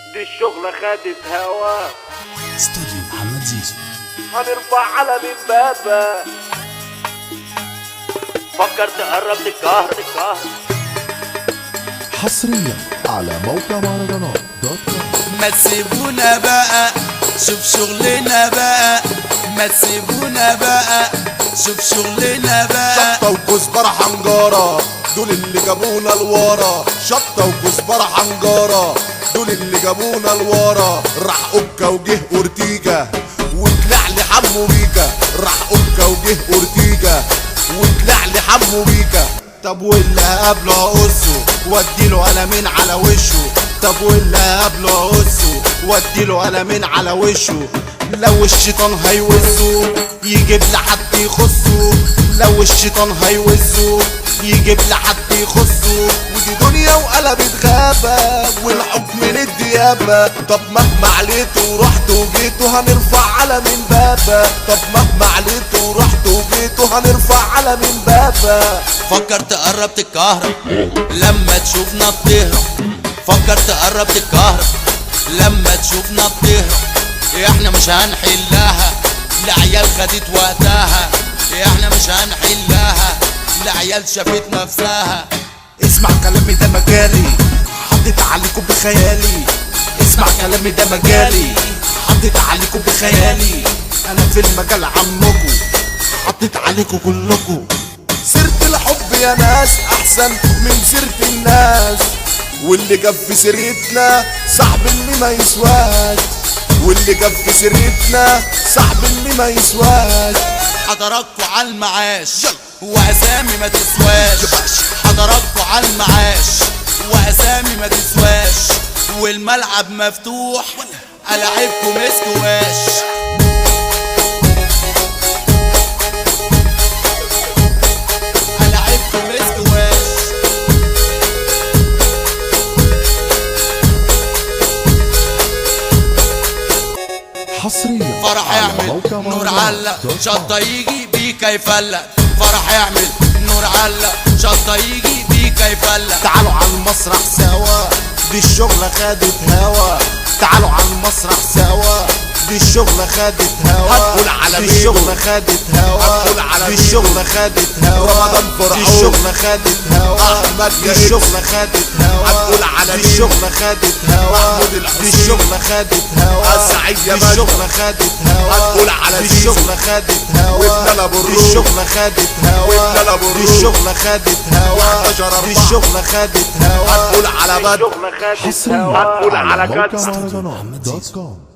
دي الشغلة خدت هوا استوديو محمد زيزو هنرفع علم امبابة فكرت قربت القهر القهر حصريا على موقع مهرجانات دوت كوم ما تسيبونا بقى شوف شغلنا بقى ما تسيبونا بقى شوف شغلنا بقى شطة وكزبرة حنجارة دول اللي جابونا لورا شطة وكزبرة حنجارة دول اللي جابونا لورا راح أوكا وجه أورتيجا وطلع لي حمو بيكا راح أوكا وجه أورتيجا وطلع لي حمو بيكا طب واللي قبله اقصه واديله قلمين على وشه طب واللي قبله اقصه واديله قلمين على وشه لو الشيطان هيوزه يجيب لحد يخصه لو الشيطان هيوزه يجيب لحد يخصه ودي دنيا وقلبت غابة والحكم للديابة طب مهما عليته ورحت وجيته هنرفع علم بابا طب مهما عليته ورحت وجيته هنرفع علم بابا فكرت قربت الكهرب لما تشوفنا بتهرب فكرت قربت الكهرب لما تشوفنا بتهرب احنا مش هنحلها العيال خدت وقتها احنا مش هنحلها العيال شافت نفسها اسمع كلامي ده مجالي حطيت عليكم بخيالي اسمع كلامي ده مجالي حطيت عليكم بخيالي انا في المجال عمكم حطيت عليكم كلكم سيرة الحب يا ناس احسن من سيرة الناس واللي جاب في سيرتنا صاحب اللي ما يسواش واللي جاب في سيرتنا صاحب اللي ما يسواش حضراتكوا على المعاش واسامي ما تسواش حضراتكوا على المعاش واسامي ما تسواش والملعب مفتوح العبكم مسكواش العبكم مسكواش حصريا فرح على يعمل موقع نور مهرجانات علق دوت كوم. شطة يجي بيك يفلق فرح يعمل نور علق شطة يجي بيك يفلق تعالوا على المسرح سوا دي الشغلة خدت هوا تعالوا على المسرح سوا دي الشغلة خدت هوا هنقول على دي ميدو. الشغلة خدت هوا هنقول على دي ميدو. الشغلة خدت هوا رمضان فرعون. دي الشغلة خدت هوا أحمد دي جريت. الشغلة خدت هوا هنقول على دي ميدو. الشغلة خدت هوا محمود دي الحسين. الشغلة خدت هوا السعيد يا دي مجد. الشغلة خدت هوا هنقول على دي زيزو. الشغلة خدت هوا وابن أبو دي الروح. الشغلة خدت هوا وابن أبو دي الروح. الشغلة خدت هوا 11 دي أربعة. الشغلة خدت هوا هنقول على بدر الشغلة خدت حصريا هوا على على موقع كتف مهرجانات دوت كوم